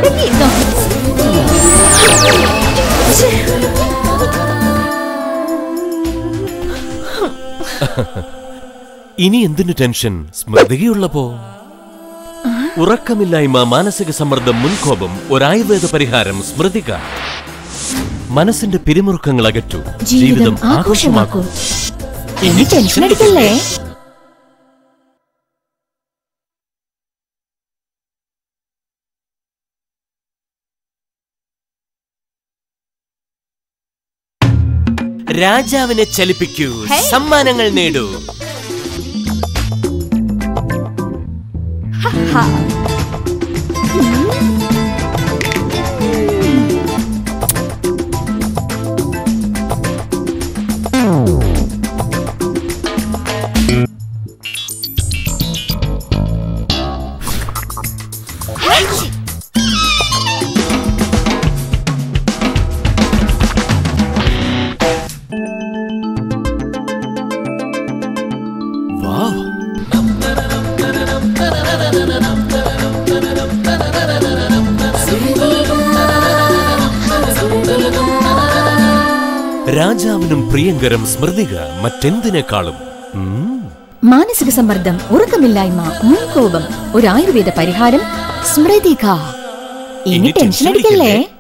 അടങ്ങിയിരുന്നോ ഛെ. ഇനി എന്തിനു ടെൻഷൻ സ്മൃതികയുള്ളപ്പോ ഉറക്കമില്ലായ്മ മാനസിക സമ്മർദ്ദം മുൻകോപം ഒരു ആയുർവേദ പരിഹാരം സ്മൃതിക മനസ്സിന്റെ പിരിമുറുക്കങ്ങൾ അകറ്റൂ ജീവിതം ആഘോഷമാക്കൂ ഇനി ടെൻഷൻ അടിക്കല്ലേ രാജാവിനെ ചലിപ്പിക്കൂ സമ്മാനങ്ങൾ നേടൂ വാവ് രാജാവിനും പ്രിയങ്കരം സ്മൃതിക മറ്റെന്തിനേക്കാളും ഉം. മാനസിക സമ്മർദ്ദം ഉറക്കമില്ലായ്മ മുൻകോപം ഒരു ആയുർവേദ പരിഹാരം സ്മൃതിക ഇനി ടെൻഷൻ അടിക്കല്ലേ